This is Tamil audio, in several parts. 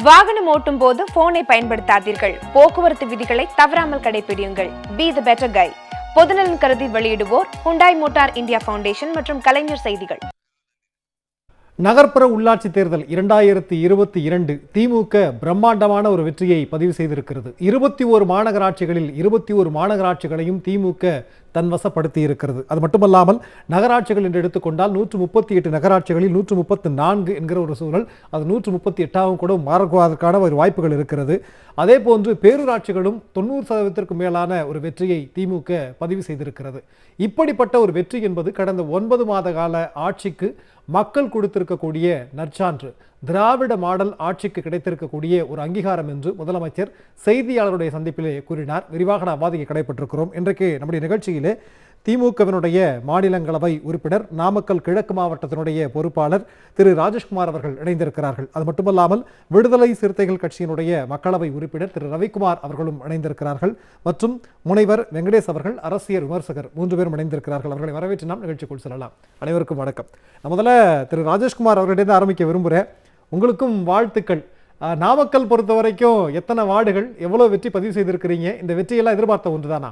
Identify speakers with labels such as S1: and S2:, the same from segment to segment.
S1: வாகனம் ஓட்டும் போது போனை பயன்படுத்தாதீர்கள் போக்குவரத்து விதிகளை தவறாமல் கடைபிடியுங்கள் பி த பெட்டர் கை பொதுநலன் கருதி வெளியிடுவோர் ஹுண்டாய் மோட்டார் இந்தியா ஃபவுண்டேஷன் மற்றும் கலைஞர் செய்திகள்
S2: நகர்ப்புற உள்ளாட்சி தேர்தல் இரண்டாயிரத்தி இருபத்தி இரண்டு திமுக பிரம்மாண்டமான ஒரு வெற்றியை பதிவு செய்திருக்கிறது இருபத்தி ஓரு மாநகராட்சிகளில் இருபத்தி ஓரு மாநகராட்சிகளையும் திமுக தன்வசப்படுத்தி இருக்கிறது அது மட்டுமல்லாமல் நகராட்சிகள் என்று எடுத்துக்கொண்டால் நூற்று முப்பத்தி எட்டு நகராட்சிகளில் நூற்று முப்பத்து நான்கு என்கிற ஒரு சூழல் அது நூற்று முப்பத்தி எட்டாகவும் கூட மாறுவதற்கான ஒரு வாய்ப்புகள் இருக்கிறது அதே போன்று பேரூராட்சிகளும் தொண்ணூறு சதவீதத்திற்கு மேலான ஒரு வெற்றியை திமுக பதிவு செய்திருக்கிறது இப்படிப்பட்ட ஒரு வெற்றி என்பது கடந்த ஒன்பது மாத கால ஆட்சிக்கு மக்கள் கொடுத்திருக்கக்கூடிய நற்சான்று திராவிட மாடல் ஆட்சிக்கு கிடைத்திருக்கக்கூடிய ஒரு அங்கீகாரம் என்று முதலமைச்சர் செய்தியாளருடைய சந்திப்பிலே கூறினார் விரிவாக நாம் வாதிக்க கடைப்பட்டிருக்கிறோம் இன்றைக்கு நம்முடைய நிகழ்ச்சியிலே திமுகவினுடைய மாநிலங்களவை உறுப்பினர் நாமக்கல் கிழக்கு மாவட்டத்தினுடைய பொறுப்பாளர் திரு ராஜேஷ்குமார் அவர்கள் இணைந்திருக்கிறார்கள் அது மட்டுமல்லாமல் விடுதலை சிறுத்தைகள் கட்சியினுடைய மக்களவை உறுப்பினர் திரு ரவிக்குமார் அவர்களும் இணைந்திருக்கிறார்கள் மற்றும் முனைவர் வெங்கடேஷ் அவர்கள் அரசியல் விமர்சகர் மூன்று பேரும் இணைந்திருக்கிறார்கள் அவர்களை வரவேற்று நாம் நிகழ்ச்சிக்குள் செல்லலாம் அனைவருக்கும் வணக்கம் நான் முதல்ல திரு ராஜேஷ்குமார் அவர்களிடம் ஆரம்பிக்க விரும்புகிறேன் உங்களுக்கும் வாழ்த்துக்கள் அஹ், நாமக்கல் பொறுத்த வரைக்கும் எத்தனை வார்டுகள் எவ்வளவு வெற்றி பதிவு செய்திருக்கிறீங்க இந்த வெற்றியெல்லாம் எதிர்பார்த்த ஒன்றுதானா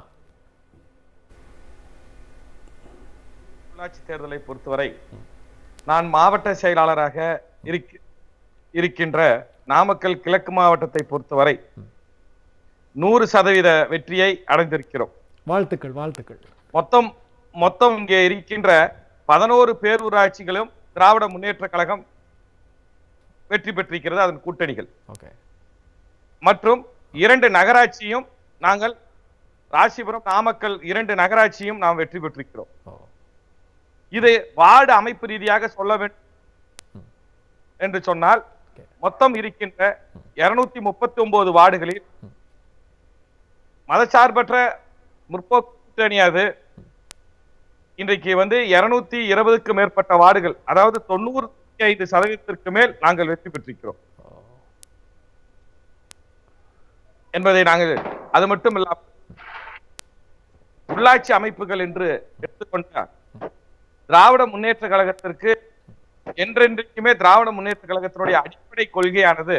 S3: உள்ளாட்சி தேர்தலை பொறுத்தவரை நான் மாவட்ட செயலாளராக இருக்க- இருக்கின்ற நாமக்கல் கிழக்கு மாவட்டத்தை பொறுத்தவரை நூறு சதவீத வெற்றியை அடைந்திருக்கிறோம்
S2: வாழ்த்துக்கள் வாழ்த்துக்கள்
S3: மொத்தம் மொத்தம் இங்கே இருக்கின்ற பதினோரு பேரூராட்சிகளும் திராவிட முன்னேற்ற கழகம் வெற்றி பெற்றிருக்கிறது அதன் கூட்டணிகள்
S2: ஓகே
S3: மற்றும் இரண்டு நகராட்சியும் நாங்கள் ராசிபுரம் நாமக்கல் இரண்டு நகராட்சியும் நாம் வெற்றி பெற்றிருக்கிறோம்
S2: ஓ
S3: இது வார்டு அமைப்பு ரீதியாக சொல்ல வேண்டும் என்று சொன்னால்
S2: Okay.
S3: மொத்தம் இருக்கின்ற இருநூத்தி முப்பத்தி ஒன்பது வார்டுகளில் மதசார்பற்ற முற்போக்கு கூட்டணி அது இன்றைக்கு வந்து இருநூத்தி இருபதுக்கு மேற்பட்ட வார்டுகள் அதாவது தொண்ணூறு ஐந்து சதவீதத்திற்கு மேல் நாங்கள் வெற்றி பெற்றிருக்கிறோம் என்பதை நாங்கள் அது மட்டும் இல்லாமல் உள்ளாட்சி அமைப்புகள் என்று எடுத்துக்கொண்டால் திராவிட முன்னேற்ற கழகத்திற்கு என்றென்றைக்குமே திராவிட முன்னேற்ற கழகத்தினுடைய அடிப்படை கொள்கையானது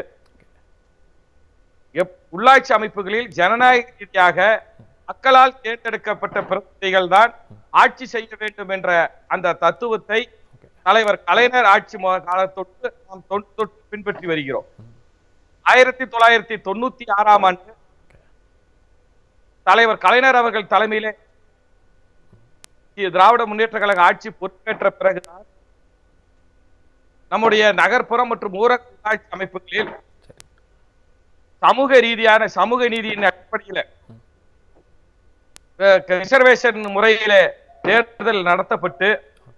S3: எப்- உள்ளாட்சி அமைப்புகளில் ஜனநாயக ரீதியாக மக்களால் தேர்ந்தெடுக்கப்பட்ட பிரதிநிதிகள் தான் ஆட்சி செய்ய வேண்டும் என்ற அந்த தத்துவத்தை தலைவர் கலைஞர் ஆட்சி மு- காலத்தொட்டு நாம் தொன்று தொட்டு பின்பற்றி வருகிறோம் ஆயிரத்தி தொள்ளாயிரத்தி தொண்ணூத்தி ஆறாம் ஆண்டு தலைவர் கலைஞர் அவர்கள் தலைமையிலே இ- திராவிட முன்னேற்ற கழக ஆட்சி பொறுப்பேற்ற பிறகுதான் நம்முடைய நகர்ப்புறம் மற்றும் ஊரக உள்ளாட்சி அமைப்புகளில் சமூக ரீதியான சமூக நீதியின் அடிப்படையில் ரிசர்வேஷன் முறையிலே தேர்தல் நடத்தப்பட்டு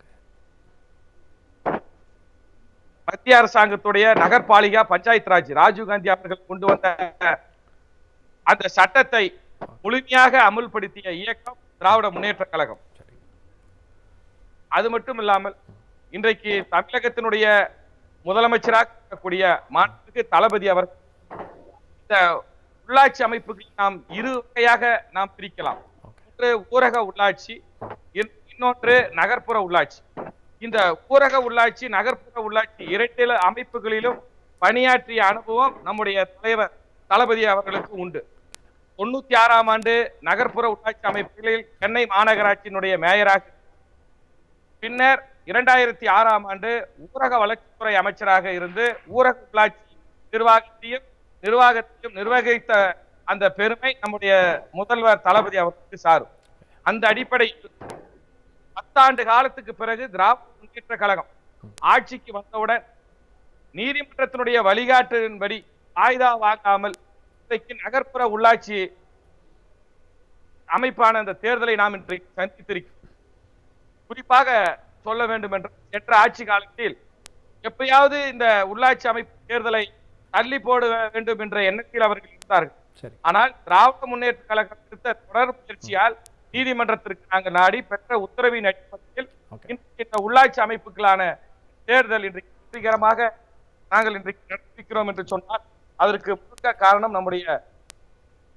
S3: மத்திய அரசாங்கத்துடைய நகர்பாலிகா பஞ்சாயத்து ராஜ் ராஜீவ் காந்தி அவர்கள் கொண்டு வந்த அந்த சட்டத்தை முழுமையாக அமுல்படுத்திய இயக்கம் திராவிட முன்னேற்ற கழகம் அது மட்டும் இல்லாமல் இன்றைக்கு தமிழகத்தினுடைய முதலமைச்சராக இருக்கக்கூடிய மாண்புக்கு தளபதி அவர் இந்த உள்ளாட்சி அமைப்புகளை நாம் இரு வகையாக நாம் பிரிக்கலாம் ஒன்று ஊரக உள்ளாட்சி இன்- இன்னொன்று நகர்ப்புற உள்ளாட்சி இந்த ஊரக உள்ளாட்சி நகர்ப்புற உள்ளாட்சி இரண்டு அமைப்புகளிலும் பணியாற்றிய அனுபவம் நம்முடைய தலைவர் தளபதி அவர்களுக்கு உண்டு தொண்ணூத்தி ஆறாம் ஆண்டு நகர்ப்புற உள்ளாட்சி அமைப்புகளில் சென்னை மாநகராட்சியினுடைய மேயராக பின்னர் இரண்டாயிரத்தி ஆறாம் ஆண்டு ஊரக வளர்ச்சித்துறை அமைச்சராக இருந்து ஊரக உள்ளாட்சி நிர்வாகத்தையும் நிர்வாகத்தையும் நிர்வகித்த அந்த பெருமை நம்முடைய முதல்வர் தளபதி அவர்களுக்கு சாரும் அந்த அடிப்படையில் பத்தாண்டு காலத்துக்கு பிறகு திராவிட முன்னேற்ற கழகம் ஆட்சிக்கு வந்தவுடன் நீதிமன்றத்தினுடைய வழிகாட்டின்படி ஆயுதா வாங்காமல் இன்றைக்கு நகர்ப்புற உள்ளாட்சி அமைப்பான அந்த தேர்தலை நாம் இன்றைக்கு சந்தித்திருக்கிறோம் குறிப்பாக சொல்ல வேண்டும் என்று சென்ற ஆட்சி காலத்தில் எப்பயாவது இந்த உள்ளாட்சி அமைப்பு தேர்தலை தள்ளி போட வேண்டும் என்ற எண்ணத்தில் அவர்கள் இருந்தார்கள்
S2: சரி
S3: ஆனால் திராவிட முன்னேற்ற கழகம் எடுத்த தொடர் முயற்சியால் நீதிமன்றத்திற்கு நாங்கள் நாடி பெற்ற உத்தரவின் அடிப்படையில்
S2: Okay.
S3: இன்றைக்கு இந்த உள்ளாட்சி அமைப்புகளான தேர்தல் இன்றைக்கு வெற்றிகரமாக நாங்கள் இன்றைக்கு நடத்திக்கிறோம் என்று சொன்னால் அதற்கு முழுக்க காரணம் நம்முடைய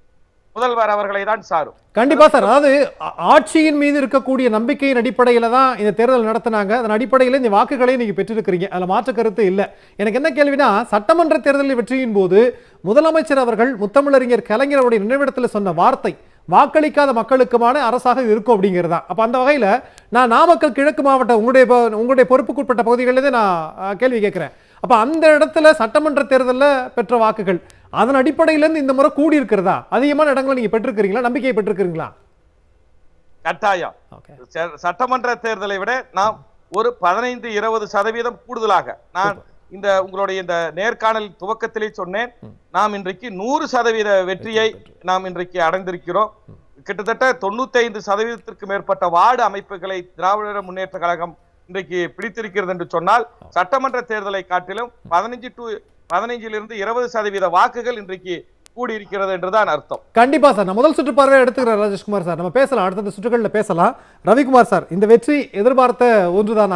S3: முதல்வர் அவர்களை தான் சாரும்
S2: கண்டிப்பா சார் அதாவது ஆ- ஆட்சியின் மீது இருக்கக்கூடிய நம்பிக்கையின் அடிப்படையில தான் இந்த தேர்தல் நடத்தினாங்க அதன் அடிப்படையில இந்த வாக்குகளை நீங்க பெற்றிருக்கிறீங்க அதுல மாற்று கருத்து இல்ல எனக்கு என்ன கேள்வினா சட்டமன்ற தேர்தலில் வெற்றியின் போது முதலமைச்சர் அவர்கள் முத்தமிழறிஞர் கலைஞருடைய நினைவிடத்தில் சொன்ன வார்த்தை வாக்களிக்காத மக்களுக்குமான அரசாக இது இருக்கும் அப்படிங்கிறது தான் அப்ப அந்த வகையில நான் நாமக்கல் கிழக்கு மாவட்ட உங்களுடைய ப- உங்களுடைய பொறுப்புக்குட்பட்ட பகுதிகளிலே நான் அஹ், கேள்வி கேட்கிறேன் அப்ப அந்த இடத்துல சட்டமன்ற தேர்தல்ல பெற்ற வாக்குகள் அதன் அடிப்படையில இருந்து இந்த முறை கூடி இருக்கிறதா அதிகமான இடங்களை நீங்க பெற்றிருக்கிறீங்களா நம்பிக்கையை பெற்றிருக்கிறீங்களா
S3: கட்டாயம்
S2: ஓகே
S3: ச- சட்டமன்ற தேர்தலை விட நாம் ஒரு பதினைந்து இருபது சதவீதம் கூடுதலாக நான் இந்த உங்களுடைய இந்த நேர்காணல் துவக்கத்திலே சொன்னேன் நாம் இன்றைக்கு நூறு சதவீத வெற்றியை நாம் இன்றைக்கு அடைந்திருக்கிறோம் கிட்டத்தட்ட தொண்ணூத்தைந்து சதவீதத்திற்கு மேற்பட்ட வார்டு அமைப்புகளை திராவிடர் முன்னேற்ற கழகம் இன்றைக்கு பிடித்திருக்கிறது என்று சொன்னால் சட்டமன்ற தேர்தலை காட்டிலும் பதினஞ்சு டு பதினைஞ்சிலிருந்து இருபது சதவீத வாக்குகள் இன்றைக்கு கூடியிருக்கிறது என்றுதான் அர்த்தம்
S2: கண்டிப்பா சார் நான் முதல் சுற்று பார்வையை எடுத்துக்கிறேன் ராஜேஷ்குமார் சார் நம்ம பேசலாம் அடுத்தடுத்த சுற்றுகளில் பேசலாம் ரவிக்குமார் சார் இந்த வெற்றி எதிர்பார்த்த ஒன்றுதானா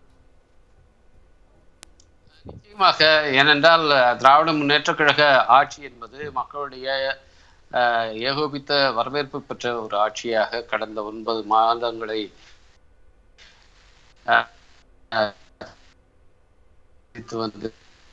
S4: நிச்சயமாக ஏனென்றால் திராவிட முன்னேற்றக் கழக ஆட்சி என்பது மக்களுடைய அஹ், ஏகோபித்த வரவேற்பு பெற்ற ஒரு ஆட்சியாக கடந்த ஒன்பது மாதங்களை அஹ், அஹ், இது வந்து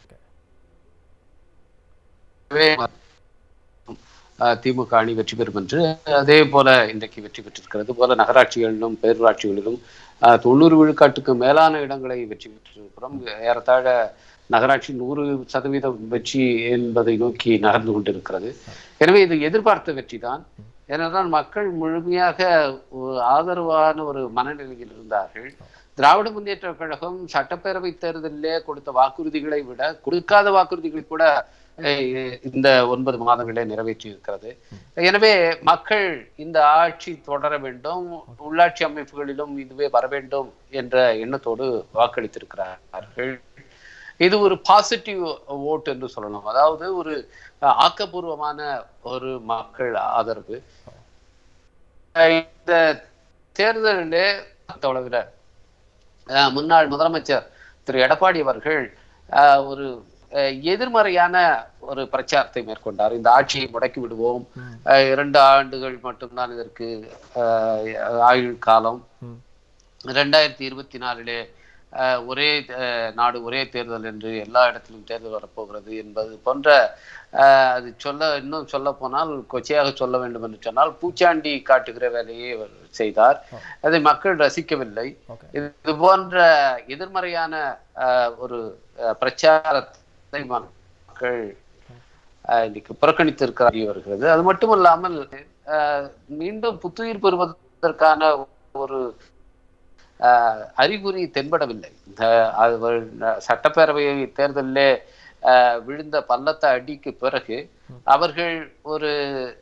S4: அஹ், திமுக அணி வெற்றி பெறும் என்று அதே போல இன்றைக்கு வெற்றி பெற்றிருக்கிறது போல நகராட்சிகளிலும் பேரூராட்சிகளிலும் அஹ், தொண்ணூறு விழுக்காட்டுக்கு மேலான இடங்களை வெற்றி பெற்றிருக்கிறோம் ஏறத்தாழ நகராட்சி நூறு சதவீதம் வெற்றி என்பதை நோக்கி நகர்ந்து கொண்டிருக்கிறது எனவே இது எதிர்பார்த்த வெற்றி தான் ஏனென்றால் மக்கள் முழுமையாக ஒரு ஆதரவான ஒரு மனநிலையில் இருந்தார்கள் திராவிட முன்னேற்ற கழகம் சட்டப்பேரவை தேர்தலிலே கொடுத்த வாக்குறுதிகளை விட கொடுக்காத வாக்குறுதிகளை கூட அஹ், இந்த ஒன்பது மாதங்களே நிறைவேற்றி இருக்கிறது எனவே மக்கள் இந்த ஆட்சி தொடர வேண்டும் உள்ளாட்சி அமைப்புகளிலும் இதுவே வர வேண்டும் என்ற எண்ணத்தோடு வாக்களித்திருக்கிறார்கள் இது ஒரு பாசிட்டிவ் ஓட் என்று சொல்லலாம் அதாவது ஒரு அஹ், ஆக்கப்பூர்வமான ஒரு மக்கள் ஆதரவு அஹ், இந்த தேர்தலிலே தவிர அஹ், முன்னாள் முதலமைச்சர் திரு எடப்பாடி அவர்கள் அஹ், ஒரு அஹ், எதிர்மறையான ஒரு பிரச்சாரத்தை மேற்கொண்டார் இந்த ஆட்சியை முடக்கி விடுவோம் அஹ், இரண்டு ஆண்டுகள் மட்டும்தான் இதற்கு அஹ், ஆயுள் காலம்
S2: ம்.
S4: ரெண்டாயிரத்தி இருபத்தி நாலிலே அஹ், ஒரே அஹ், நாடு ஒரே தேர்தல் என்று எல்லா இடத்திலும் தேர்தல் வரப்போகிறது என்பது போன்ற அஹ், அது சொல்ல இன்னும் சொல்ல போனால் கொச்சையாக சொல்ல வேண்டும் என்று சொன்னால் பூச்சாண்டி காட்டுகிற வேலையை அவர் செய்தார் அதை மக்கள் ரசிக்கவில்லை
S2: ஓகே
S4: இது போன்ற எதிர்மறையான அஹ், ஒரு அஹ், பிரச்சாரத்தை மக்கள் அஹ், இன்னைக்கு புறக்கணித்திருக்கிறார் வருகிறது அது மட்டுமல்லாமல் அஹ், மீண்டும் புத்துயிர் பெறுவதற்கான ஒரு அஹ், அறிகுறி தென்படவில்லை இந்த அவர் சட்டப்பேரவை தேர்தலிலே அஹ், விழுந்த பள்ளத்த அடிக்கு பிறகு அவர்கள் ஒரு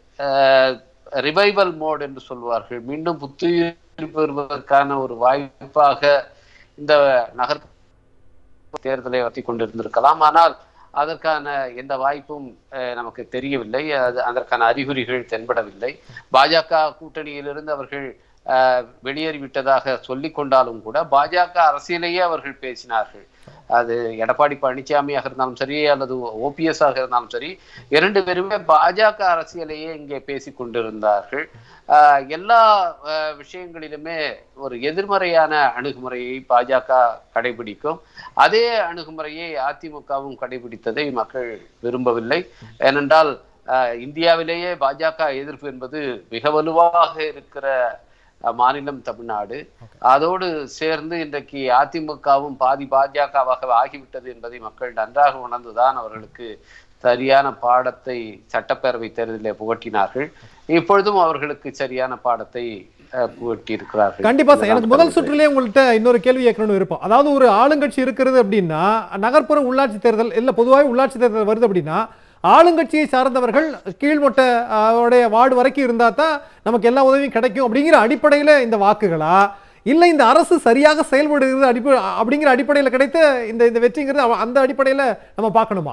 S4: ரிவைவல் மோட் என்று சொல்வார்கள் மீண்டும் புத்துயிர் பெறுவதற்கான ஒரு வாய்ப்பாக இந்த நகர் தேர்தலை நடத்தி கொண்டிருந்திருக்கலாம் ஆனால் அதற்கான எந்த வாய்ப்பும் அஹ், நமக்கு தெரியவில்லை அது அதற்கான அறிகுறிகள் தென்படவில்லை பாஜக கூட்டணியிலிருந்து அவர்கள் அஹ், வெளியேறிவிட்டதாக சொல்லிக் கொண்டாலும் கூட பாஜக அரசியலேயே அவர்கள் பேசினார்கள் அது எடப்பாடி பழனிசாமியாக இருந்தாலும் சரி அல்லது ஓபிஎஸ் ஆக இருந்தாலும் சரி இரண்டு பேருமே பாஜக அரசியலையே இங்கே பேசிக் கொண்டிருந்தார்கள் ஆஹ் எல்லா ஆஹ் விஷயங்களிலுமே ஒரு எதிர்மறையான அணுகுமுறையை பாஜக கடைபிடிக்கும் அதே அணுகுமுறையை அதிமுகவும் கடைபிடித்ததை மக்கள் விரும்பவில்லை ஏனென்றால் ஆஹ் இந்தியாவிலேயே பாஜக எதிர்ப்பு என்பது மிக வலுவாக இருக்கிற அஹ், மாநிலம் தமிழ்நாடு அதோடு சேர்ந்து இன்றைக்கு அதிமுகவும் பாதி பாஜகவாக ஆகிவிட்டது என்பதை மக்கள் நன்றாக உணர்ந்துதான் அவர்களுக்கு சரியான பாடத்தை சட்டப்பேரவை தேர்தலிலே புகட்டினார்கள் இப்பொழுதும் அவர்களுக்கு சரியான பாடத்தை அஹ், புகட்டியிருக்கிறார்கள்
S2: கண்டிப்பா சார் எனக்கு முதல்
S4: இதுதான்
S2: சுற்றுலயே உங்கள்கிட்ட இன்னொரு கேள்வி கேட்கணும்னு விருப்பம் அதாவது ஒரு ஆளுங்கட்சி இருக்கிறது அப்படின்னா நகர்ப்புற உள்ளாட்சி தேர்தல் இல்ல பொதுவாக உள்ளாட்சி தேர்தல் வருது அப்படின்னா ஆளுங்கட்சியை சார்ந்தவர்கள் கீழ்மட்ட அஹ், உடைய வார்டு வரைக்கும் இருந்தா தான் நமக்கு எல்லா உதவியும் கிடைக்கும் அப்படிங்கிற அடிப்படையில இந்த வாக்குகளா இல்ல இந்த அரசு சரியாக செயல்படுகிறது அடிப்ப அப்படிங்கிற அடிப்படையில கிடைத்த இந்த இந்த வெற்றிங்கிறது அவ- அந்த அடிப்படையில நம்ம பார்க்கணுமா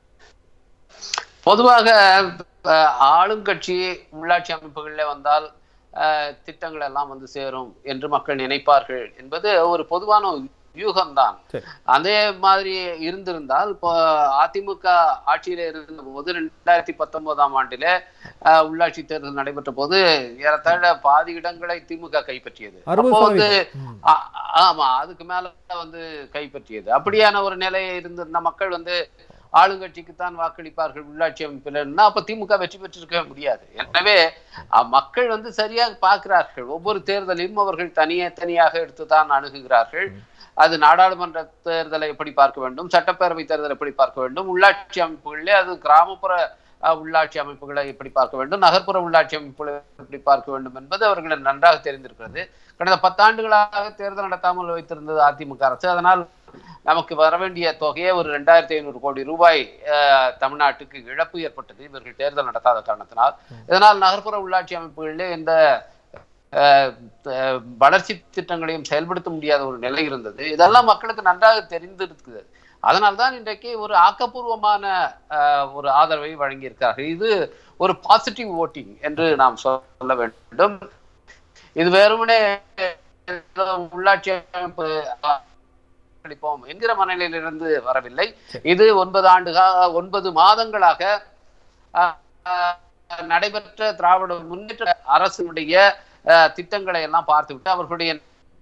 S4: பொதுவாக அஹ், ஆளுங்கட்சி உள்ளாட்சி அமைப்புகளில் வந்தால் அஹ், திட்டங்கள் எல்லாம் வந்து சேரும் என்று மக்கள் நினைப்பார்கள் என்பது ஒரு பொதுவான யூகம்தான்
S2: சரி.
S4: அதே மாதிரி இருந்திருந்தால் இப்போ அதிமுக ஆட்சியில இருந்த போது ரெண்டாயிரத்தி பத்தொன்பதாம் ஆண்டிலே அஹ், உள்ளாட்சி தேர்தல் நடைபெற்ற போது ஏறத்தாழ பாதி இடங்களை திமுக கைப்பற்றியது
S2: அறுபது
S4: அப்போ வந்து
S2: சதவீதம் ம்.
S4: ஆ- ஆமா அதுக்கு மேல வந்து கைப்பற்றியது அப்படியான ஒரு நிலை இருந்திருந்த மக்கள் வந்து ஆளுங்கட்சிக்குத்தான் வாக்களிப்பார்கள் உள்ளாட்சி அமைப்பில் அப்ப திமுக வெற்றி பெற்றிருக்க முடியாது எனவே அ, மக்கள் வந்து சரியாக பார்க்கிறார்கள் ஒவ்வொரு தேர்தலையும் அவர்கள் தனியே தனியாக எடுத்துதான் அணுகுகிறார்கள் அது நாடாளுமன்ற தேர்தலை எப்படி பார்க்க வேண்டும் சட்டப்பேரவை தேர்தலை எப்படி பார்க்க வேண்டும் உள்ளாட்சி அமைப்புகளிலே அது கிராமப்புற அ, உள்ளாட்சி அமைப்புகளை எப்படி பார்க்க வேண்டும் நகர்ப்புற உள்ளாட்சி அமைப்புகளை எப்படி பார்க்க வேண்டும் என்பது அவர்கள் நன்றாக தெரிந்திருக்கிறது கடந்த பத்தாண்டுகளாக தேர்தல் நடத்தாமல் வைத்திருந்தது அதிமுக அரசு அதனால் நமக்கு வர வேண்டிய தொகையே ஒரு ரெண்டாயிரத்தி ஐநூறு கோடி ரூபாய் அஹ், தமிழ்நாட்டுக்கு இழப்பு ஏற்பட்டது இவர்கள் தேர்தல் நடத்தாத காரணத்தினால் இதனால் நகர்ப்புற உள்ளாட்சி அமைப்புகளிலே எந்த அஹ், அஹ், வளர்ச்சி திட்டங்களையும் செயல்படுத்த முடியாத ஒரு நிலை இருந்தது இதெல்லாம் மக்களுக்கு நன்றாக தெரிந்திருக்குது அதனால்தான் இன்றைக்கு ஒரு ஆக்கப்பூர்வமான அஹ், ஒரு ஆதரவை வழங்கியிருக்கிறார்கள் இது ஒரு பாசிட்டிவ் ஓட்டிங் என்று நாம் சொல்ல வேண்டும் இது வெறுமனே ஏதோ உள்ளாட்சி அமைப்பு அளிப்போம் என்கிற மனநிலையிலிருந்து வரவில்லை இது ஒன்பது ஆண்டு ஒன்பது மாதங்களாக அஹ், அஹ், நடைபெற்ற திராவிட முன்னேற்ற அரசினுடைய அஹ், திட்டங்களை எல்லாம் பார்த்துவிட்டு அவர்களுடைய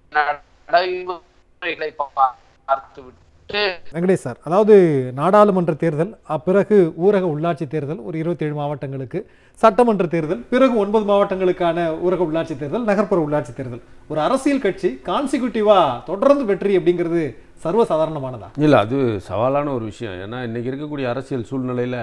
S4: நடைமுறைகளை பா- பார்த்துவிட்டு
S2: வெங்கடேஷ் சார் அதாவது நாடாளுமன்ற தேர்தல் பிறகு ஊரக உள்ளாட்சி தேர்தல் ஒரு இருபத்தேழு மாவட்டங்களுக்கு சட்டமன்ற தேர்தல் பிறகு ஒன்பது மாவட்டங்களுக்கான ஊரக உள்ளாட்சி தேர்தல் நகர்ப்புற உள்ளாட்சி தேர்தல் ஒரு அரசியல் கட்சி கான்சிக்யூட்டிவா தொடர்ந்து வெற்றி அப்படிங்கிறது சர்வசாதாரணமானதா
S5: இல்லை அது சவாலான ஒரு விஷயம் ஏன்னா இன்றைக்கி இருக்கக்கூடிய அரசியல் சூழ்நிலையில்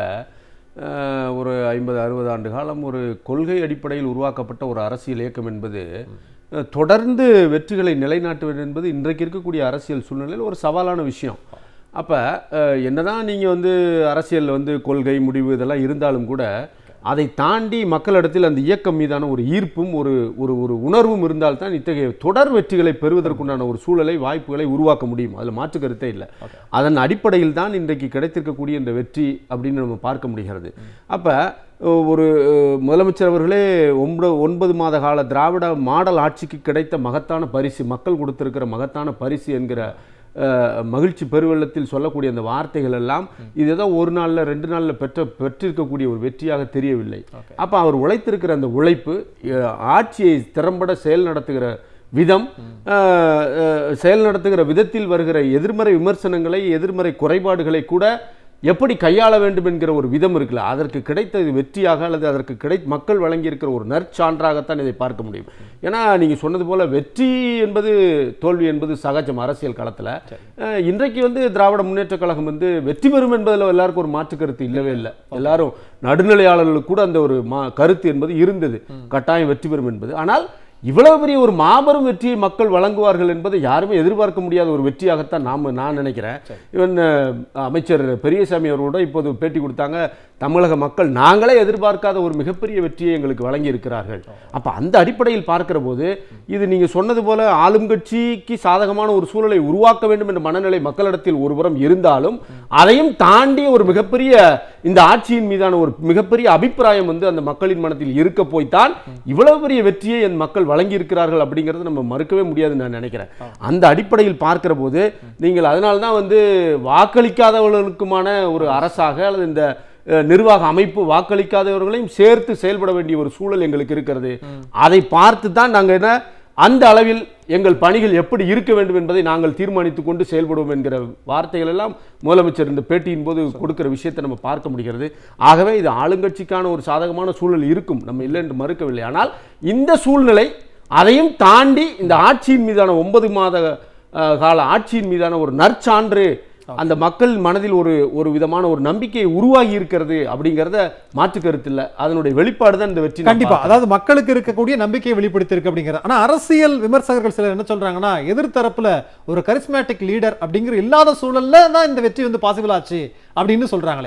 S5: ஒரு ஐம்பது அறுபது ஆண்டு காலம் ஒரு கொள்கை அடிப்படையில் உருவாக்கப்பட்ட ஒரு அரசியல் இயக்கம் என்பது அஹ், தொடர்ந்து வெற்றிகளை நிலைநாட்டுவது என்பது இன்றைக்கு இருக்கக்கூடிய அரசியல் சூழ்நிலையில் ஒரு சவாலான விஷயம் அப்போ என்னதான் நீங்கள் வந்து அரசியலில் வந்து கொள்கை முடிவு இதெல்லாம் இருந்தாலும் கூட அதை தாண்டி மக்களிடத்தில் அந்த இயக்கம் மீதான ஒரு ஈர்ப்பும் ஒரு ஒரு ஒரு உணர்வும் இருந்தால்தான் இத்தகைய தொடர் வெற்றிகளை பெறுவதற்குண்டான ஒரு சூழலை வாய்ப்புகளை உருவாக்க முடியும் அதில் மாற்று கருத்தே இல்லை அதன் அடிப்படையில் தான் இன்றைக்கு கிடைத்திருக்கக்கூடிய இந்த வெற்றி அப்படின்னு நம்ம பார்க்க முடிகிறது அப்போ ஒரு அஹ், முதலமைச்சர் அவர்களே ஒன்பது ஒன்பது மாத கால திராவிட மாடல் ஆட்சிக்கு கிடைத்த மகத்தான பரிசு மக்கள் கொடுத்திருக்கிற மகத்தான பரிசு என்கிற அஹ், மகிழ்ச்சி பெருவெள்ளத்தில் சொல்லக்கூடிய அந்த வார்த்தைகள் எல்லாம் இது ஏதோ ஒரு நாளில் ரெண்டு நாளில் பெற்ற பெற்றிருக்கக்கூடிய ஒரு வெற்றியாக தெரியவில்லை அப்போ அவர் உழைத்திருக்கிற அந்த உழைப்பு அஹ், ஆட்சியை திறம்பட செயல் நடத்துகிற விதம் அஹ், அஹ், செயல் நடத்துகிற விதத்தில் வருகிற எதிர்மறை விமர்சனங்களை எதிர்மறை குறைபாடுகளை கூட எப்படி கையாள வேண்டும் என்கிற ஒரு விதம் இருக்குல்ல அதற்கு கிடைத்த இது வெற்றியாக அல்லது அதற்கு கிடை மக்கள் வழங்கியிருக்கிற ஒரு நற்சான்றாகத்தான் இதை பார்க்க முடியும் ஏன்னா நீங்கள் சொன்னது போல வெற்றி என்பது தோல்வி என்பது சகஜம் அரசியல் களத்தில் இன்றைக்கு வந்து திராவிட முன்னேற்றக் கழகம் வந்து வெற்றி பெறும் என்பதில் எல்லாருக்கும் ஒரு மாற்று கருத்து இல்லவே இல்லை எல்லாரும் நடுநிலையாளர்களுக்கு கூட அந்த ஒரு மா கருத்து என்பது இருந்தது கட்டாயம் வெற்றி பெறும் என்பது ஆனால் இவ்வளவு பெரிய ஒரு மாபெரும் வெற்றியை மக்கள் வழங்குவார்கள் என்பதை யாருமே எதிர்பார்க்க முடியாத ஒரு வெற்றியாகத்தான் நாம் நான் நினைக்கிறேன் இவன் அஹ், அமைச்சர் பெரியசாமி அவர்களோட இப்போது பேட்டி கொடுத்தாங்க தமிழக மக்கள் நாங்களே எதிர்பார்க்காத ஒரு மிகப்பெரிய வெற்றியை எங்களுக்கு வழங்கி இருக்கிறார்கள் அப்போ அந்த அடிப்படையில் பார்க்கிற போது இது நீங்கள் சொன்னது போல ஆளும் கட்சிக்கு சாதகமான ஒரு சூழலை உருவாக்க வேண்டும் என்ற மனநிலை மக்களிடத்தில் ஒருபுறம் இருந்தாலும் அதையும் தாண்டி ஒரு மிகப்பெரிய இந்த ஆட்சியின் மீதான ஒரு மிகப்பெரிய அபிப்பிராயம் வந்து அந்த மக்களின் மனத்தில் இருக்க போய்த்தான் இவ்வளவு பெரிய வெற்றியை என் மக்கள் வழங்கி இருக்கிறார்கள் அப்படிங்கிறது நம்ம மறுக்கவே முடியாதுன்னு நான் நினைக்கிறேன் அந்த அடிப்படையில் பார்க்கிற போது நீங்கள் அதனால தான் வந்து வாக்களிக்காதவர்களுக்குமான ஒரு அரசாக அல்லது இந்த அஹ், நிர்வாக அமைப்பு வாக்களிக்காதவர்களையும் சேர்த்து செயல்பட வேண்டிய ஒரு சூழல் எங்களுக்கு இருக்கிறது அதை பார்த்து தான் நாங்கள் என்ன அந்த அளவில் எங்கள் பணிகள் எப்படி இருக்க வேண்டும் என்பதை நாங்கள் தீர்மானித்துக் கொண்டு செயல்படுவோம் என்கிற வார்த்தைகள் எல்லாம் முதலமைச்சர் இந்த பேட்டியின் போது கொடுக்கிற விஷயத்தை நம்ம பார்க்க முடிகிறது ஆகவே இது ஆளுங்கட்சிக்கான ஒரு சாதகமான சூழல் இருக்கும் நம்ம இல்லை என்று மறுக்கவில்லை ஆனால் இந்த சூழ்நிலை அதையும் தாண்டி இந்த ஆட்சியின் மீதான ஒன்பது மாத அஹ், கால ஆட்சியின் மீதான ஒரு நற்சான்று அந்த மக்கள் மனதில் ஒரு ஒரு விதமான ஒரு நம்பிக்கை உருவாகி இருக்கிறது அப்படிங்கிறத மாற்று கருத்து இல்லை அதனுடைய வெளிப்பாடு தான் இந்த வெற்றி நான்
S2: கண்டிப்பா
S5: பார்க்கிறேன்.
S2: அதாவது மக்களுக்கு இருக்கக்கூடிய நம்பிக்கையை வெளிப்படுத்தியிருக்கு அப்படிங்கிறது ஆனா அரசியல் விமர்சகர்கள் சிலர் என்ன சொல்றாங்கன்னா எதிர்த்தரப்புல ஒரு கரிஸ்மேட்டிக் லீடர் அப்படிங்கிற இல்லாத சூழல்ல தான் இந்த வெற்றி வந்து பாசிபிள் ஆச்சு அப்படின்னு சொல்றாங்களே
S5: அல்ல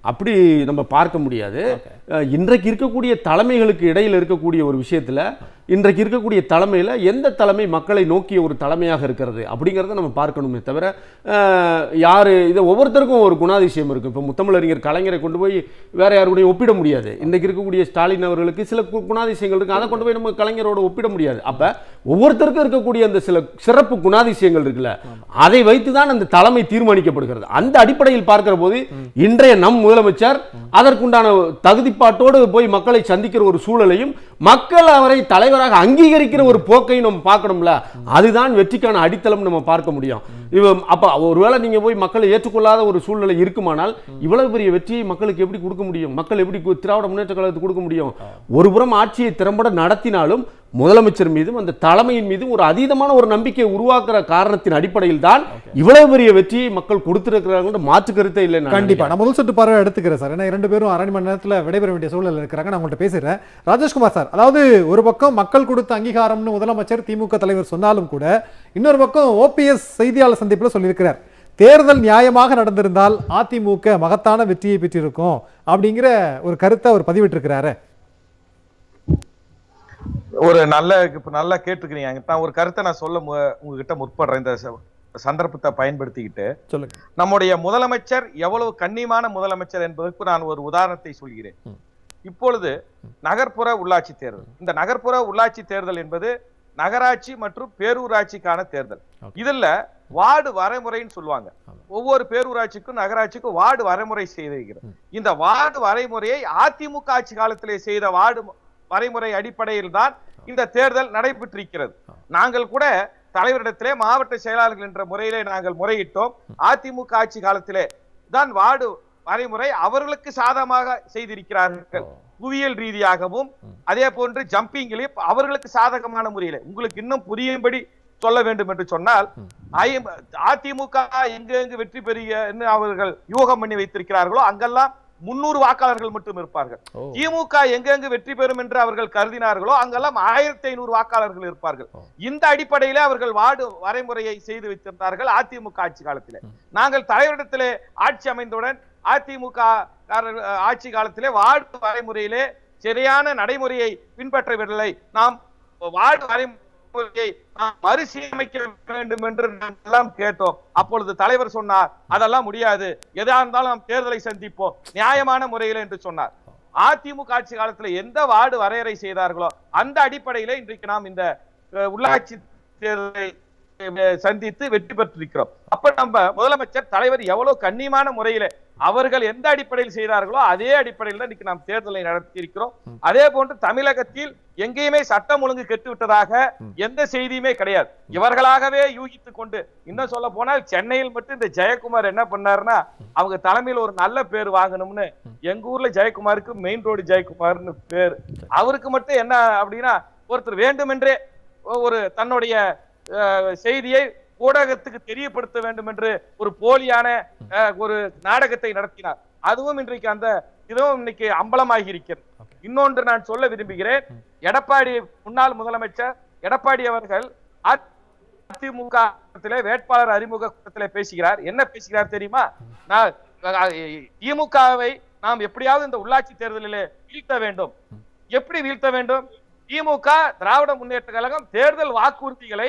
S5: அப்படி நம்ம பார்க்க முடியாது அஹ், இன்றைக்கு இருக்கக்கூடிய தலைமைகளுக்கு இடையில் இருக்கக்கூடிய ஒரு விஷயத்துல இன்றைக்கு இருக்கக்கூடிய தலைமையில் எந்த தலைமை மக்களை நோக்கிய ஒரு தலைமையாக இருக்கிறது அப்படிங்கிறத நம்ம பார்க்கணுமே தவிர அஹ், யாரு இதை ஒவ்வொருத்தருக்கும் ஒரு குணாதிசயம் இருக்கும் இப்போ முத்தமிழறிஞர் கலைஞரை கொண்டு போய் வேற யாருடையும் ஒப்பிட முடியாது இன்றைக்கு இருக்கக்கூடிய ஸ்டாலின் அவர்களுக்கு சில கு- குணாதிசயங்கள் இருக்கு அதை கொண்டு போய் நம்ம கலைஞரோட ஒப்பிட முடியாது அப்ப ஒவ்வொருத்தருக்கும் இருக்கக்கூடிய அந்த சில சிறப்பு குணாதிசயங்கள் இருக்குல்ல அதை வைத்து தான் அந்த தலைமை தீர்மானிக்கப்படுகிறது அந்த அடிப்படையில் பார்க்கிற போது இன்றைய நம் முதலமைச்சர் அதற்குண்டான தகுதிப்பாட்டோடு போய் மக்களை சந்திக்கிற ஒரு சூழலையும் மக்கள் அவரை தலைவராக அங்கீகரிக்கிற ஒரு போக்கையும் நம்ம பார்க்கணும்ல அதுதான் வெற்றிக்கான அடித்தளம் நம்ம பார்க்க முடியும் இவ அப்ப ஒருவேளை நீங்க போய் மக்களை ஏற்றுக்கொள்ளாத ஒரு சூழ்நிலை இருக்குமானால் இவ்வளவு பெரிய வெற்றியை மக்களுக்கு எப்படி கொடுக்க முடியும் மக்கள் எப்படி கு- திராவிட முன்னேற்ற கழகத்துக்கு கொடுக்க முடியும் ஒரு புறம் ஆட்சியை திறம்பட நடத்தினாலும் முதலமைச்சர் மீதும் அந்த தலைமையின் மீதும் ஒரு அதீதமான ஒரு நம்பிக்கையை உருவாக்குற காரணத்தின் அடிப்படையில் தான் இவ்வளவு பெரிய வெற்றியை மக்கள் கொடுத்திருக்கிறார்கள் மாற்று கருத்தே இல்லை நான்
S2: கண்டிப்பா நான் முதல் சுற்று பார்வை எடுத்துக்கிறேன் சார் ஏன்னா இரண்டு பேரும் அரை மணி நேரத்துல விடைபெற வேண்டிய சூழல் இருக்கிறாங்க நான் உங்கள்கிட்ட பேசுறேன் ராஜேஷ்குமார் சார் அதாவது ஒரு பக்கம் மக்கள் கொடுத்த அங்கீகாரம்னு முதலமைச்சர் திமுக தலைவர் சொன்னாலும் கூட இன்னொரு பக்கம் ஓபிஎஸ் செய்தியாளர் சந்திப்புல சொல்லியிருக்கிறார் தேர்தல் நியாயமாக நடந்திருந்தால் அதிமுக மகத்தான வெற்றியை பெற்றிருக்கும் அப்படிங்கிற ஒரு கருத்தை அவர் பதிவிட்டிருக்கிறாரு
S3: ஒரு நல்ல இப்ப நல்லா கேட்டுக்கிறீங்க நான் ஒரு கருத்தை நான் சொல்ல மு- உங்ககிட்ட முற்படுறேன் இந்த ச- சந்தர்ப்பத்தை பயன்படுத்திக்கிட்டு
S2: சொல்லுங்க
S3: நம்முடைய முதலமைச்சர் எவ்வளவு கண்ணியமான முதலமைச்சர் என்பதற்கு நான் ஒரு உதாரணத்தை சொல்கிறேன் இப்பொழுது நகர்ப்புற உள்ளாட்சி தேர்தல் இந்த நகர்ப்புற உள்ளாட்சி தேர்தல் என்பது நகராட்சி மற்றும் பேரூராட்சிக்கான தேர்தல் இதுல வார்டு வரைமுறைன்னு சொல்லுவாங்க ஒவ்வொரு பேரூராட்சிக்கும் நகராட்சிக்கும் வார்டு வரைமுறை செய்திருக்கிறது இந்த வார்டு வரைமுறையை அதிமுக ஆட்சி காலத்திலே செய்த வார்டு வரைமுறை அடிப்படையில் தான் இந்த தேர்தல் நடைபெற்றிருக்கிறது நாங்கள் கூட தலைவரிடத்திலே மாவட்ட செயலாளர்கள் என்ற முறையிலே நாங்கள் முறையிட்டோம் அதிமுக ஆட்சி காலத்திலே தான் வார்டு வரைமுறை அவர்களுக்கு சாதகமாக செய்திருக்கிறார்கள் புவியியல் ரீதியாகவும் அதே போன்று ஜம்பிங்கிலே அவர்களுக்கு சாதகமான முறையில உங்களுக்கு இன்னும் புரியும்படி சொல்ல வேண்டும் என்று சொன்னால் ஐ- அதிமுக எங்கெங்கு வெற்றி பெறுக அவர்கள் யூகம் பண்ணி வைத்திருக்கிறார்களோ அங்கெல்லாம் முன்னூறு வாக்காளர்கள் மட்டும் இருப்பார்கள் திமுக எங்கெங்கு வெற்றி பெறும் என்று அவர்கள் கருதினார்களோ அங்கெல்லாம் ஆயிரத்தி ஐநூறு வாக்காளர்கள் இருப்பார்கள் இந்த அடிப்படையிலே அவர்கள் வார்டு வரைமுறையை செய்து வைத்திருந்தார்கள் அதிமுக ஆட்சி காலத்திலே நாங்கள் தலைவரிடத்திலே ஆட்சி அமைந்தவுடன் அதிமுக காரர்கள், அஹ், ஆட்சி காலத்திலே வார்டு வரைமுறையிலே சரியான நடைமுறையை பின்பற்றவில்லை நாம் வார்டு வரைமுறையை நாம் மறுசீரமைக்க வேண்டும் என்று நாம் எல்லாம் கேட்டோம் அப்பொழுது தலைவர் சொன்னார் அதெல்லாம் முடியாது எதா இருந்தாலும் நாம் தேர்தலை சந்திப்போம் நியாயமான முறையில் என்று சொன்னார் அதிமுக ஆட்சி காலத்துல எந்த வார்டு வரையறை செய்தார்களோ அந்த அடிப்படையில இன்றைக்கு நாம் இந்த அஹ், உள்ளாட்சி தேர்தலை அஹ், சந்தித்து வெற்றி பெற்றிருக்கிறோம் அப்ப நம்ம முதலமைச்சர் தலைவர் எவ்வளவு கண்ணியமான முறையில அவர்கள் எந்த அடிப்படையில் செய்தார்களோ அதே அடிப்படையில் தான் இன்னைக்கு நாம் தேர்தலை நடத்தி இருக்கிறோம் அதே போன்று தமிழகத்தில் எங்கேயுமே சட்டம் ஒழுங்கு கெட்டு விட்டதாக எந்த செய்தியுமே கிடையாது இவர்களாகவே யூகித்துக் கொண்டு இன்னும் சொல்ல போனால் சென்னையில் மட்டும் இந்த ஜெயக்குமார் என்ன பண்ணாருன்னா அவங்க தலைமையில் ஒரு நல்ல பேர் வாங்கணும்னு எங்க ஊர்ல ஜெயக்குமாருக்கு மெயின் ரோடு ஜெயக்குமார்னு பேர் அவருக்கு மட்டும் என்ன அப்படின்னா ஒருத்தர் வேண்டுமென்றே ஒரு தன்னுடைய அஹ், செய்தியை ஊடகத்துக்கு தெரியப்படுத்த வேண்டும் என்று ஒரு போலியான அஹ், ஒரு நாடகத்தை நடத்தினார் அதுவும் இன்றைக்கு அந்த இதுவும் இன்னைக்கு அம்பலமாகி இருக்கிறது இன்னொன்று நான் சொல்ல விரும்புகிறேன் எடப்பாடி முன்னாள் முதலமைச்சர் எடப்பாடி அவர்கள் அதிமுக கூட்டத்திலே வேட்பாளர் அறிமுக கூட்டத்திலே பேசுகிறார் என்ன பேசுகிறார் தெரியுமா நான் திமுகவை நாம் எப்படியாவது இந்த உள்ளாட்சி தேர்தலிலே வீழ்த்த வேண்டும் எப்படி வீழ்த்த வேண்டும் திமுக திராவிட முன்னேற்ற கழகம் தேர்தல் வாக்குறுதிகளை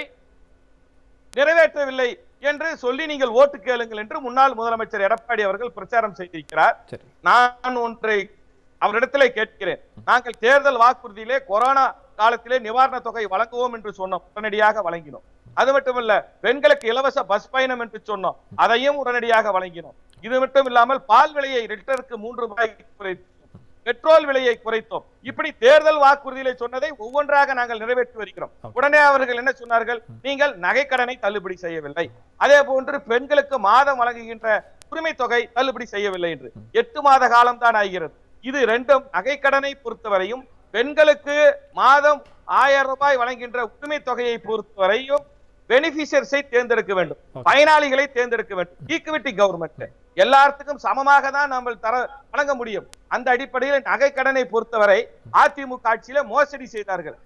S3: நிறைவேற்றவில்லை என்று சொல்லி நீங்கள் ஓட்டு கேளுங்கள் என்று முன்னாள் முதலமைச்சர் எடப்பாடி அவர்கள் பிரச்சாரம் செய்திருக்கிறார்
S2: சரி
S3: நான் ஒன்றை அவரிடத்திலே கேட்கிறேன் நாங்கள் தேர்தல் வாக்குறுதியிலே கொரோனா காலத்திலே நிவாரண தொகை வழங்குவோம் என்று சொன்னோம் உடனடியாக வழங்கினோம் அது மட்டுமல்ல பெண்களுக்கு இலவச பஸ் பயணம் என்று சொன்னோம் அதையும் உடனடியாக வழங்கினோம் இது மட்டும் இல்லாமல் பால் விலையை லிட்டருக்கு மூன்று ரூபாய் குறைத்தோம் பெட்ரோல் விலையை குறைத்தோம் இப்படி தேர்தல் வாக்குறுதியிலே சொன்னதை ஒவ்வொன்றாக நாங்கள் நிறைவேற்றி வருகிறோம் உடனே அவர்கள் என்ன சொன்னார்கள் நீங்கள் நகைக்கடனை தள்ளுபடி செய்யவில்லை அதே போன்று பெண்களுக்கு மாதம் வழங்குகின்ற உரிமை தொகை தள்ளுபடி செய்யவில்லை என்று எட்டு மாத காலம் தான் ஆகிறது இது ரெண்டும் நகைக்கடனை பொறுத்தவரையும் பெண்களுக்கு மாதம் ஆயிரம் ரூபாய் வழங்குகின்ற உரிமை தொகையை பொறுத்தவரையும் பெனிஃபிஷியர்ஸை தேர்ந்தெடுக்க வேண்டும் பயனாளிகளை தேர்ந்தெடுக்க வேண்டும் ஈக்குவிட்டி கவர்மெண்ட் எல்லாத்துக்கும் சமமாக தான் நம்ம தர வழங்க முடியும் அந்த அடிப்படையில் நகை கடனை பொறுத்தவரை அதிமுக ஆட்சியில மோசடி செய்தார்கள்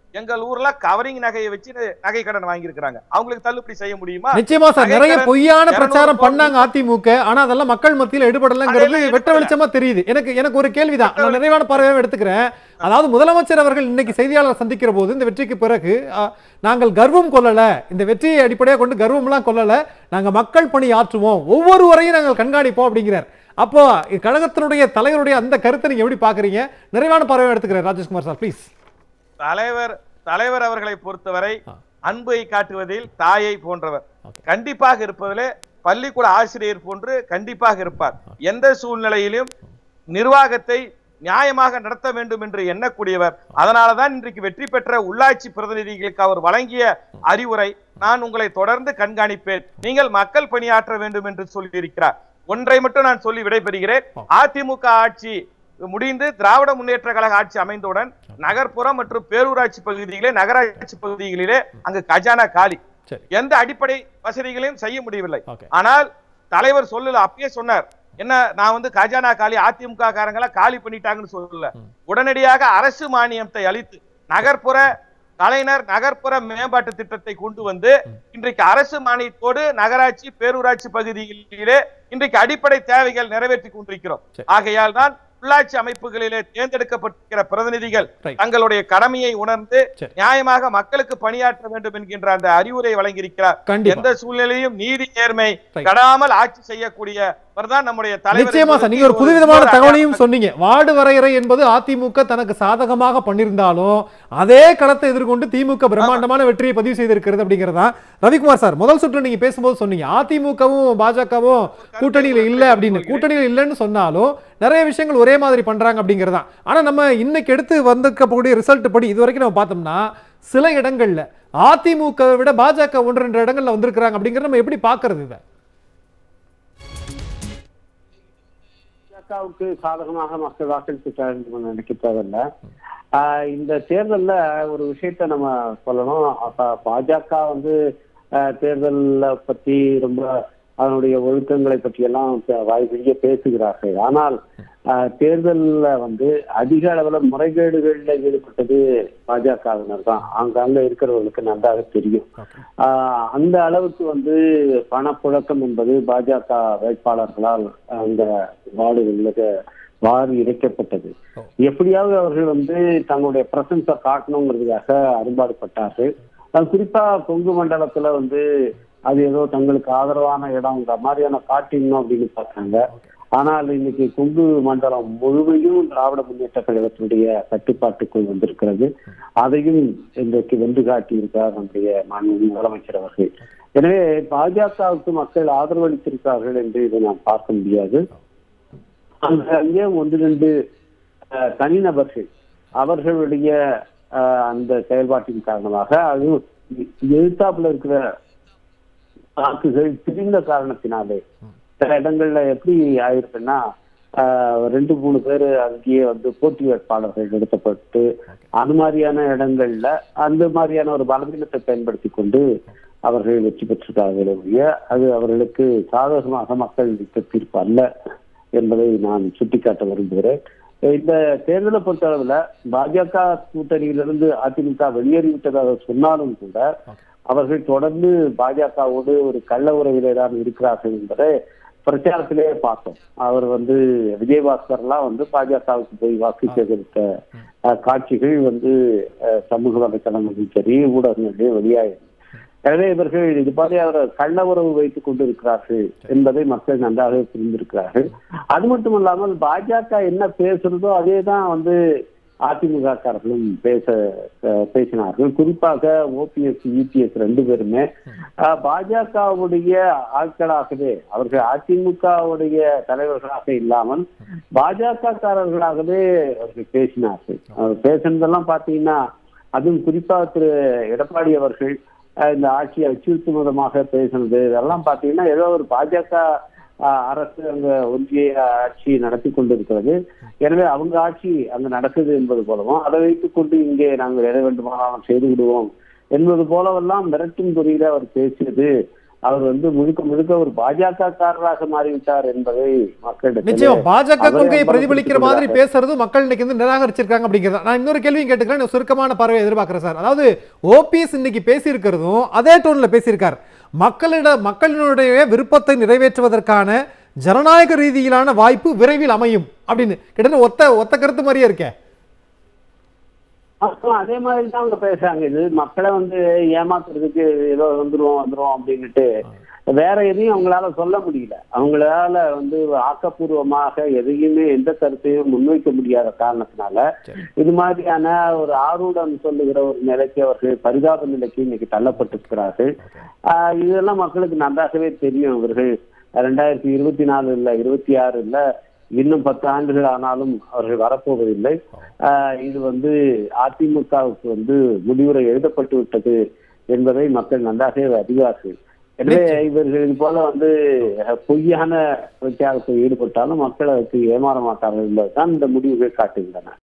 S3: எங்கள் ஊர்ல கவரிங் நகையை வச்சு நகை கடன் வாங்கியிருக்கிறாங்க அவங்களுக்கு தள்ளுபடி செய்ய முடியுமா
S2: நிச்சயமா சார் நிறைய
S3: நகைக்கடன்
S2: பொய்யான
S3: 200
S2: பிரச்சாரம்
S3: கோடி
S2: பண்ணாங்க அதிமுக ஆனா அதெல்லாம் மக்கள் மத்தியில் எடுபடலங்கிறது
S3: அதெல்லாம்
S2: வெட்ட
S3: எடுபடல.
S2: வெளிச்சமா தெரியுது எனக்கு எனக்கு ஒரு கேள்விதான் நான் நிறைவான பார்வையாக எடுத்துக்கிறேன் அதாவது முதலமைச்சர் அவர்கள் இன்னைக்கு செய்தியாளர் சந்திக்கிற போது இந்த வெற்றிக்கு பிறகு அ, நாங்கள் கர்வம் கொள்ளல இந்த வெற்றியை அடிப்படையாக கொண்டு கர்வம்லாம் கொள்ளல நாங்க மக்கள் பணி ஆற்றுவோம் ஒவ்வொருவரையும் நாங்கள் கண்காணிப்போம் அப்படிங்கிறார் அப்போ கழகத்தினுடைய தலைவருடைய அந்த கருத்தை நீங்க எப்படி பாக்குறீங்க நிறைவான பார்வையாக எடுத்துக்கிறேன் ராஜேஷ்குமார் சார் ப்ளீஸ்
S3: தலைவர் தலைவர் அவர்களை பொறுத்தவரை
S2: ஆ.
S3: அன்பை காட்டுவதில் தாயை போன்றவர்
S2: Okay.
S3: கண்டிப்பாக இருப்பதிலே பள்ளிக்கூட ஆசிரியர் போன்று கண்டிப்பாக இருப்பார் எந்த சூழ்நிலையிலும் நிர்வாகத்தை நியாயமாக நடத்த வேண்டும் என்று எண்ணக்கூடியவர் அதனாலதான் இன்றைக்கு வெற்றி பெற்ற உள்ளாட்சி பிரதிநிதிகளுக்கு அவர் வழங்கிய அறிவுரை நான் உங்களை தொடர்ந்து கண்காணிப்பேன் நீங்கள் மக்கள் பணியாற்ற வேண்டும் என்று சொல்லியிருக்கிறார் ஒன்றை மட்டும் நான் சொல்லி விடைபெறுகிறேன் அதிமுக ஆட்சி முடிந்து திராவிட முன்னேற்ற கழக ஆட்சி அமைந்தவுடன் நகர்ப்புறம் மற்றும் பேரூராட்சி பகுதிகளிலே நகராட்சி பகுதிகளிலே அங்கு கஜானா காலி
S2: சரி.
S3: எந்த அடிப்படை வசதிகளையும் செய்ய முடியவில்லை
S2: ஓகே
S3: ஆனால் தலைவர் சொல்லல அப்பயே சொன்னார் என்ன நான் வந்து கஜானா காலி அதிமுக காரங்கள காலி பண்ணிட்டாங்கன்னு சொல்லல
S2: ம்.
S3: உடனடியாக அரசு மானியத்தை அளித்து நகர்ப்புற கலைஞர் நகர்ப்புற மேம்பாட்டு திட்டத்தை கொண்டு வந்து இன்றைக்கு அரசு மானியத்தோடு நகராட்சி பேரூராட்சி பகுதிகளிலே இன்றைக்கு அடிப்படை தேவைகள் நிறைவேற்றி கொண்டிருக்கிறோம்
S2: சரி.
S3: ஆகையால் தான் உள்ளாட்சி அமைப்புகளிலே தேர்ந்தெடுக்கப்பட்டிருக்கிற பிரதிநிதிகள்
S2: Right.
S3: தங்களுடைய கடமையை உணர்ந்து
S2: சரி.
S3: நியாயமாக மக்களுக்கு பணியாற்ற வேண்டும் என்கின்ற அந்த அறிவுரை வழங்கியிருக்கிறார்
S2: கண்டிப்பா
S3: எந்த சூழ்நிலையும் நீதி நேர்மை
S2: Right.
S3: கடாமல் ஆட்சி செய்யக்கூடியவர் தான் நம்முடைய தலைவர்
S2: நிச்சயமா சார் நீங்க ஒரு
S3: என்பதற்கு
S2: புதுவிதமான
S3: இன்னொரு
S2: தகவலையும் சொன்னீங்க வார்டு வரையறை என்பது அதிமுக தனக்கு சாதகமாக பண்ணியிருந்தாலும் அதே களத்தை எதிர்கொண்டு திமுக பிரம்மாண்டமான வெற்றியை பதிவு செய்திருக்கிறது அப்படிங்கிறதா ரவிக்குமார் சார் முதல் சுற்று நீங்க பேசும்போது சொன்னீங்க அதிமுகவும் பாஜகவும் கூட்டணியில இல்ல அப்படின்னு கூட்டணியில இல்லைன்னு சொன்னாலும் நிறைய விஷயங்கள் ஒரே மாதிரி பண்றாங்க அப்படிங்கிறதா ஆனா நம்ம இன்னைக்கு எடுத்து வந்திருக்கக்கூடிய ரிசல்ட் படி இது வரைக்கும் நம்ம பார்த்தோம்னா சில இடங்கள்ல அதிமுக வை விட பாஜக ஒன்று ரெண்டு இடங்கள்ல வந்திருக்கிறாங்க அப்படிங்கறத நம்ம எப்படி பாக்குறது இதை
S6: பாஜகவுக்கு சாதகமாக மக்கள் வாக்களித்து வேண்டும் நினைக்க தேவையில்ல ஆஹ் இந்த தேர்தல்ல ஒரு விஷயத்த நம்ம சொல்லணும் அப்ப பாஜக வந்து ஆஹ் தேர்தல்ல பத்தி ரொம்ப அதனுடைய ஒழுக்கங்களை பற்றி எல்லாம் பே- வாய் பெரிய பேசுகிறார்கள் ஆனால் ஆஹ் தேர்தல்ல வந்து அதிக அளவுல முறைகேடுகள்ல ஈடுபட்டது பாஜகவினர் தான் ஆங்காங்க இருக்கிறவர்களுக்கு நன்றாக தெரியும் ஆஹ் அந்த அளவுக்கு வந்து பணப்புழக்கம் என்பது பாஜக வேட்பாளர்களால் அந்த வார்டுகளுக்கு வாரி இறைக்கப்பட்டது
S2: ஓ.
S6: எப்படியாவது அவர்கள் வந்து தங்களுடைய பிரசன்ஸை காட்டணுங்கிறதுக்காக அரும்பாடுபட்டார்கள் அது குறிப்பா கொங்கு மண்டலத்துல வந்து அது ஏதோ தங்களுக்கு ஆதரவான இடம்ங்கிற மாதிரியான காட்டிடணும் அப்படின்னு பார்த்தாங்க ஆனால் இன்னைக்கு கொங்கு மண்டலம் முழுமையும் திராவிட முன்னேற்ற கழகத்தினுடைய கட்டுப்பாட்டுக்குள் வந்திருக்கிறது அதையும் இன்றைக்கு வென்று காட்டியிருக்கார் நம்முடைய மாண்புமிகு முதலமைச்சர் அவர்கள் எனவே பாஜகவுக்கு மக்கள் ஆதரவு அளித்திருக்கிறார்கள் என்று இதை நாம் பார்க்க முடியாது அங்க அங்கே ஒன்று ரெண்டு அஹ், தனிநபர்கள் அவர்களுடைய அஹ், அந்த செயல்பாட்டின் காரணமாக அது எழுத்தாப்புல இருக்கிற வாக்குகள் பிரிந்த காரணத்தினாலே சில இடங்கள்ல எப்படி ஆயிருக்குன்னா ஆஹ், ரெண்டு மூணு பேர் அங்கேயே வந்து போட்டி வேட்பாளர்கள் நிறுத்தப்பட்டு அது மாதிரியான இடங்கள்ல அந்த மாதிரியான ஒரு பலவீனத்தை பயன்படுத்தி கொண்டு அவர்கள் வெற்றி பெற்றிருக்கார்களே ஒழிய அது அவர்களுக்கு சாதகமாக மக்கள் அளித்த தீர்ப்பு அல்ல என்பதை நான் சுட்டிக்காட்ட விரும்புகிறேன் இந்த தேர்தலை பொறுத்தளவுல பாஜக கூட்டணியிலிருந்து அதிமுக வெளியேறிவிட்டதாக சொன்னாலும் கூட அவர்கள் தொடர்ந்து பாஜகவோடு ஒரு கள்ள உறவிலே தான் இருக்கிறார்கள் என்பதை பிரச்சாரத்திலே பார்த்தோம் அவர் வந்து விஜயபாஸ்கர்லாம் வந்து பாஜகவுக்கு போய் வாக்கு சேகரித்த அஹ், காட்சிகள் வந்து அஹ், சமூக வலைத்தளங்களிலும் சரி ஊடகங்களிலே வெளியாயிருக்கு எனவே இவர்கள் இது மாதிரி அவர் கள்ள உறவு வைத்துக் கொண்டிருக்கிறார்கள் என்பதை மக்கள் நன்றாக புரிந்திருக்கிறார்கள் அது மட்டும் இல்லாமல் பாஜக என்ன பேசுறதோ அதே தான் வந்து அதிமுக காரர்களும் பேச அஹ், பேசினார்கள் குறிப்பாக ஓபிஎஸ் இபிஎஸ் ரெண்டு பேருமே அஹ், பாஜகவுடைய ஆட்களாகவே அவர்கள் அதிமுகவுடைய தலைவர்களாக இல்லாமல் பாஜக காரர்களாகவே அவர்கள் பேசினார்கள் அவர் பேசினதெல்லாம் பாத்தீங்கன்னா அதுவும் குறிப்பா திரு எடப்பாடி அவர்கள் அஹ், இந்த ஆட்சியை அச்சுறுத்தும் விதமாக பேசினது இதெல்லாம் பாத்தீங்கன்னா ஏதோ ஒரு பாஜக ஆஹ் அரசு அங்க ஒன்றிய ஆட்சி நடத்தி கொண்டிருக்கிறது எனவே அவங்க ஆட்சி அங்க நடக்குது என்பது போலவும் அதை வைத்துக் கொண்டு இங்கே நாங்கள் எதை வேண்டுமானாலும் செய்து விடுவோம் என்பது போலவெல்லாம் மிரட்டும் குறியில அவர் பேசியது அவர் வந்து முழுக்க முழுக்க ஒரு பாஜக காரராக மாறிவிட்டார் என்பதை மக்களிடத்தில்
S2: நிச்சயம் பாஜக
S6: அவரே
S2: கொள்கையை
S6: அம்பலப்படுத்தி
S2: பிரதிபலிக்கிற மாதிரி
S6: கொள்கிறார்.
S2: பேசுறது மக்கள் இன்னைக்கு வந்து நிராகரிச்சிருக்காங்க அப்படிங்கிறது நான் இன்னொரு கேள்வியும் கேட்டுக்கிறேன் நான் சுருக்கமான பார்வையை எதிர்பார்க்கிறேன் சார் அதாவது ஓபிஎஸ் இன்னைக்கு பேசியிருக்கிறதும் அதே டோன்ல பேசியிருக்கார் மக்களிட மக்களினுடைய விருப்பத்தை நிறைவேற்றுவதற்கான ஜனநாயக ரீதியிலான வாய்ப்பு விரைவில் அமையும் அப்படின்னு கிட்டத்தட்ட ஒத்த ஒத்த கருத்து மாதிரியே இருக்கே
S6: அப்போ அதே மாதிரி தான் அவங்க பேசுறாங்க இது மக்களை வந்து ஏமாத்துறதுக்கு ஏதோ வந்துருவோம் வந்துருவோம் அப்படின்னுட்டு வேற எதையும் அவங்களால சொல்ல முடியல அவங்களால வந்து ஆக்கப்பூர்வமாக எதையுமே எந்த கருத்தையும் முன்வைக்க முடியாத காரணத்தினால இது மாதிரியான ஒரு ஆர்வம் சொல்லுகிற ஒரு நிலைக்கு அவர்கள் பரிதாப நிலைக்கு இன்னைக்கு தள்ளப்பட்டிருக்கிறார்கள் ஆஹ் இதெல்லாம் மக்களுக்கு நன்றாகவே தெரியும் இவர்கள் ரெண்டாயிரத்தி இருபத்தி நாலு இல்ல இருபத்தி ஆறு இல்ல இன்னும் பத்து ஆண்டுகள் ஆனாலும் அவர்கள் வரப்போவதில்லை ஆஹ் இது வந்து அதிமுகவுக்கு வந்து முடிவுரை எழுதப்பட்டு விட்டது என்பதை மக்கள் நன்றாகவே அறிவார்கள் எனவே இவர்கள் இது போல வந்து அஹ், பொய்யான பிரச்சாரத்தில் ஈடுபட்டாலும் மக்கள் அதற்கு ஏமாற மாட்டார்கள் என்பதுதான் இந்த முடிவுகள் காட்டுகின்றன